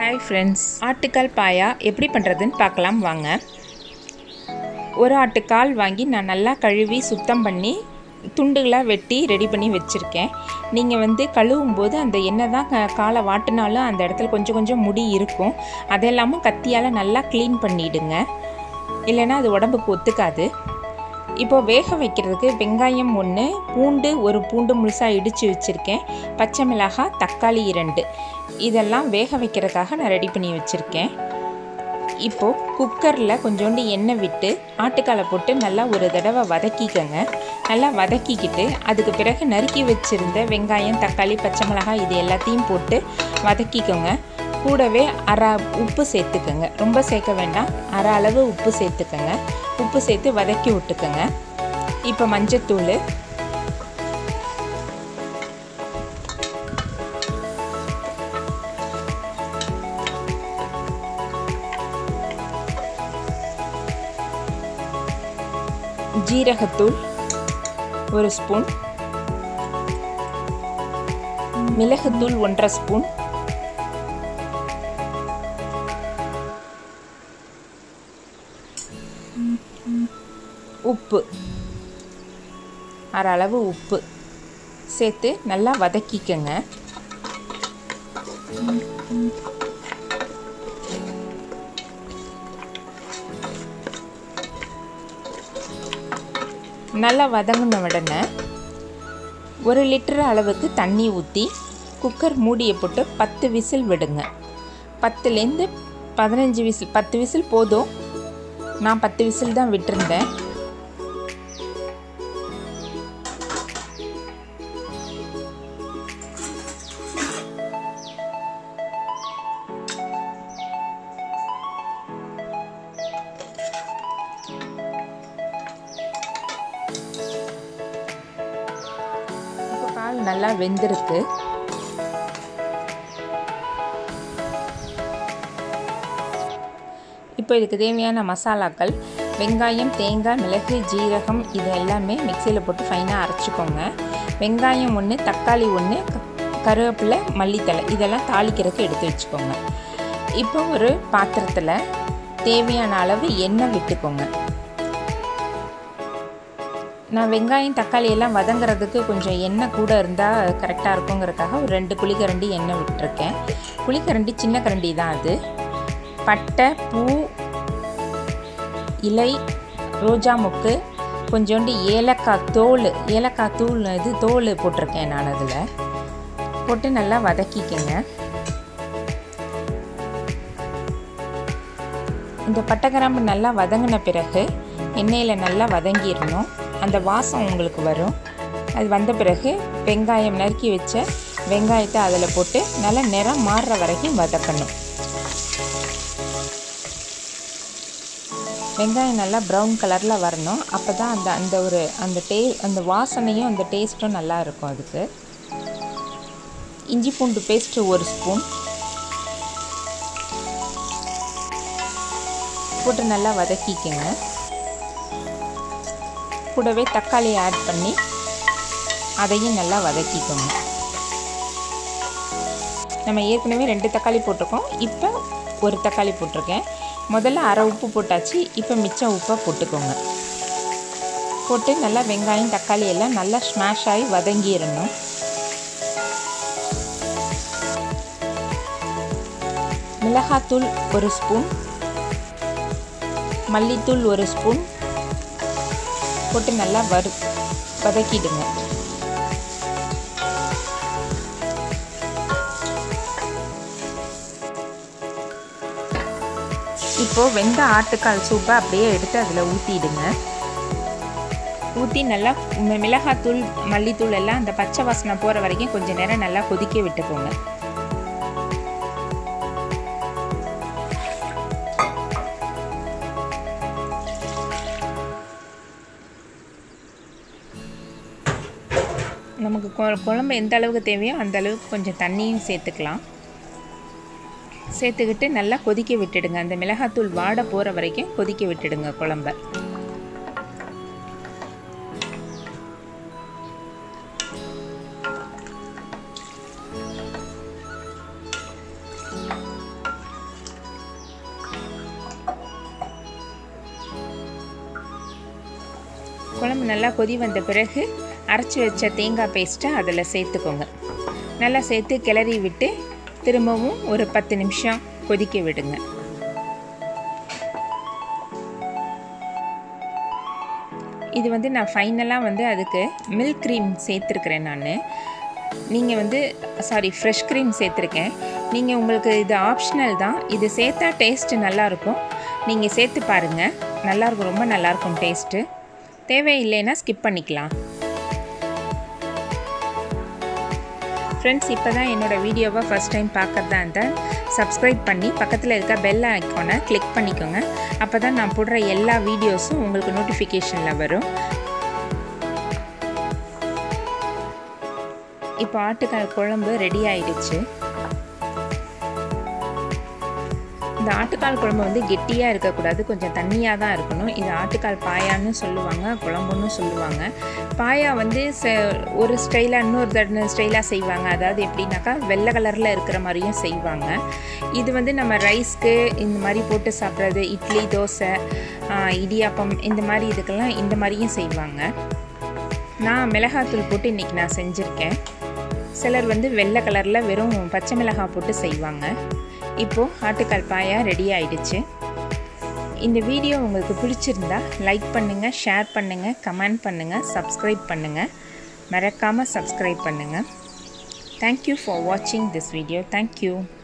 hi friends ஆட்டுக்கால் பாயா எப்படி பண்ணுறதுன்னு பார்க்கலாம் வாங்க ஒரு ஆட்டுக்கால் வாங்கி நான் நல்லா கழுவி சுத்தம் பண்ணி துண்டுகளாக வெட்டி ரெடி பண்ணி வச்சுருக்கேன் நீங்கள் வந்து கழுவும் போது அந்த எண்ணெய் தான் க- காலை வாட்டினாலும் அந்த இடத்துல கொஞ்சம் கொஞ்சம் முடி இருக்கும் அதெல்லாமும் கத்தியால் நல்லா க்ளீன் பண்ணிவிடுங்க இல்லைன்னா அது உடம்புக்கு ஒத்துக்காது இப்போ வேக வைக்கிறதுக்கு வெங்காயம் ஒன்று பூண்டு ஒரு பூண்டு முழுசாக இடித்து வச்சுருக்கேன் பச்சை மிளகாய் தக்காளி இரண்டு இதெல்லாம் வேக வைக்கிறதுக்காக நான் ரெடி பண்ணி வச்சுருக்கேன் இப்போது குக்கரில் கொஞ்சோண்டு எண்ணெய் விட்டு ஆட்டுக்காலை போட்டு நல்லா ஒரு தடவை வதக்கிக்கங்க நல்லா வதக்கிக்கிட்டு அதுக்கு பிறகு நறுக்கி வச்சுருந்த வெங்காயம் தக்காளி பச்சை மிளகாய் இது எல்லாத்தையும் போட்டு வதக்கிக்கோங்க கூடவே அரை உப்பு சேர்த்துக்கோங்க ரொம்ப சேர்க்க வேண்டாம் அரை அளவு உப்பு சேர்த்துக்கோங்க உப்பு சேர்த்து வதக்கி விட்டுக்கோங்க இப்போ மஞ்சத்தூள் ஜீரகத்தூள் ஒரு ஸ்பூன் மிளகுத்தூள் ஒன்றரை ஸ்பூன் உப்பு அரை அளவு உப்பு சேர்த்து நல்லா வதக்கிக்கங்க நல்லா வதங்கின உடனே ஒரு லிட்டர் அளவுக்கு தண்ணி ஊற்றி குக்கர் மூடியை போட்டு பத்து விசில் விடுங்க பத்துலேருந்து பதினஞ்சு விசில் பத்து விசில் போதும் நான் பத்து விசில் தான் விட்டிருந்தேன் இப்போ கால் நல்லா வெந்திருக்கு இப்போ இதுக்கு தேவையான மசாலாக்கள் வெங்காயம் தேங்காய் மிளகு ஜீரகம் இது எல்லாமே மிக்சியில் போட்டு ஃபைனாக அரைச்சிக்கோங்க வெங்காயம் ஒன்று தக்காளி ஒன்று கருவேப்பிலை மல்லித்தழை இதெல்லாம் தாளிக்கிறதுக்கு எடுத்து வச்சுக்கோங்க இப்போ ஒரு பாத்திரத்தில் தேவையான அளவு எண்ணெய் விட்டுக்கோங்க நான் வெங்காயம் தக்காளி எல்லாம் வதங்குறதுக்கு கொஞ்சம் எண்ணெய் கூட இருந்தால் கரெக்டாக இருக்குங்கிறதுக்காக ஒரு ரெண்டு குழிக்கரண்டி எண்ணெய் விட்டுருக்கேன் குழிக்கரண்டி சின்ன கரண்டி தான் அது பட்டை பூ இலை ரோஜா மொக்கு கொஞ்சோண்டு ஏலக்காய் தோல் ஏலக்காய் தூள் இது தோல் போட்டிருக்கேன் நான் அதில் போட்டு நல்லா வதக்கிக்கங்க இந்த பட்டை கிராம்பு நல்லா வதங்கின பிறகு எண்ணெயில் நல்லா வதங்கிடணும் அந்த வாசம் உங்களுக்கு வரும் அது வந்த பிறகு வெங்காயம் நறுக்கி வச்ச வெங்காயத்தை அதில் போட்டு நல்லா நிறம் மாறுற வரைக்கும் வதக்கணும் வெங்காயம் நல்லா ப்ரௌன் கலரில் வரணும் அப்போ தான் அந்த அந்த ஒரு அந்த டே அந்த வாசனையும் அந்த டேஸ்ட்டும் நல்லா இருக்கும் அதுக்கு இஞ்சி பூண்டு பேஸ்ட்டு ஒரு ஸ்பூன் போட்டு நல்லா வதக்கிக்கங்க கூடவே தக்காளி ஆட் பண்ணி அதையும் நல்லா வதக்கிக்கோங்க நம்ம ஏற்கனவே ரெண்டு தக்காளி போட்டிருக்கோம் இப்போ ஒரு தக்காளி போட்டிருக்கேன் முதல்ல அரை உப்பு போட்டாச்சு இப்போ மிச்சம் உப்பை போட்டுக்கோங்க போட்டு நல்லா வெங்காயம் தக்காளி எல்லாம் நல்லா ஸ்மாஷ் ஆகி வதங்கிடணும் மிளகாத்தூள் ஒரு ஸ்பூன் மல்லித்தூள் ஒரு ஸ்பூன் போட்டு நல்லா வறு வதக்கிடுங்க இப்போது வெந்த ஆட்டுக்கால் சூப்பை அப்படியே எடுத்து அதில் ஊற்றிடுங்க ஊற்றி நல்லா மி- மிளகாத்தூள் மல்லித்தூள் எல்லாம் அந்த பச்சை வாசனை போகிற வரைக்கும் கொஞ்சம் நேரம் நல்லா கொதிக்க விட்டுக்கோங்க நமக்கு கொ- குழம்பு எந்த அளவுக்கு தேவையோ அந்த அளவுக்கு கொஞ்சம் தண்ணியும் சேர்த்துக்கலாம் சேர்த்துக்கிட்டு நல்லா கொதிக்க விட்டுடுங்க அந்த மிளகாத்தூள் வாட போகிற வரைக்கும் கொதிக்க விட்டுடுங்க குழம்ப குழம்பு நல்லா கொதி வந்த பிறகு அரைச்சி வச்ச தேங்காய் பேஸ்ட்டை அதில் சேர்த்துக்கோங்க நல்லா சேர்த்து கிளறி விட்டு திரும்பவும் ஒரு பத்து நிமிஷம் கொதிக்க விடுங்க இது வந்து நான் ஃபைனலாக வந்து அதுக்கு மில்க் க்ரீம் சேர்த்துருக்குறேன் நான் நீங்கள் வந்து சாரி ஃப்ரெஷ் க்ரீம் சேர்த்துருக்கேன் நீங்கள் உங்களுக்கு இது ஆப்ஷனல் தான் இது சேர்த்தா டேஸ்ட்டு நல்லாயிருக்கும் நீங்கள் சேர்த்து பாருங்கள் நல்லாயிருக்கும் ரொம்ப நல்லாயிருக்கும் டேஸ்ட்டு தேவையில்லைன்னா ஸ்கிப் பண்ணிக்கலாம் ஃப்ரெண்ட்ஸ் இப்போ தான் என்னோடய வீடியோவை ஃபஸ்ட் டைம் பார்க்குறதா இருந்தால் சப்ஸ்கிரைப் பண்ணி பக்கத்தில் இருக்க பெல் ஐக்கானை கிளிக் பண்ணிக்கோங்க அப்போ தான் நான் போடுற எல்லா வீடியோஸும் உங்களுக்கு நோட்டிஃபிகேஷனில் வரும் இப்போ ஆட்டுக்கால் குழம்பு ரெடி ஆயிடுச்சு இந்த ஆட்டுக்கால் குழம்பு வந்து கெட்டியாக இருக்கக்கூடாது கொஞ்சம் தண்ணியாக தான் இருக்கணும் இது ஆட்டுக்கால் பாயான்னு சொல்லுவாங்க குழம்புன்னு சொல்லுவாங்க பாயா வந்து ச ஒரு ஸ்டைலாக இன்னொரு தடவை ஸ்டைலாக செய்வாங்க அதாவது எப்படின்னாக்கா வெள்ளை கலரில் இருக்கிற மாதிரியும் செய்வாங்க இது வந்து நம்ம ரைஸ்க்கு இந்த மாதிரி போட்டு சாப்பிட்றது இட்லி தோசை இடியாப்பம் இந்த மாதிரி இதுக்கெல்லாம் இந்த மாதிரியும் செய்வாங்க நான் மிளகாத்தூள் போட்டு இன்றைக்கி நான் செஞ்சுருக்கேன் சிலர் வந்து வெள்ளை கலரில் வெறும் பச்சை மிளகாய் போட்டு செய்வாங்க இப்போது ஆட்டுக்கால் பாயா ரெடி ஆயிடுச்சு இந்த வீடியோ உங்களுக்கு பிடிச்சிருந்தா லைக் பண்ணுங்கள் ஷேர் பண்ணுங்கள் கமெண்ட் பண்ணுங்கள் சப்ஸ்கிரைப் பண்ணுங்கள் மறக்காமல் சப்ஸ்கிரைப் பண்ணுங்கள் தேங்க்யூ ஃபார் வாட்சிங் திஸ் வீடியோ தேங்க்யூ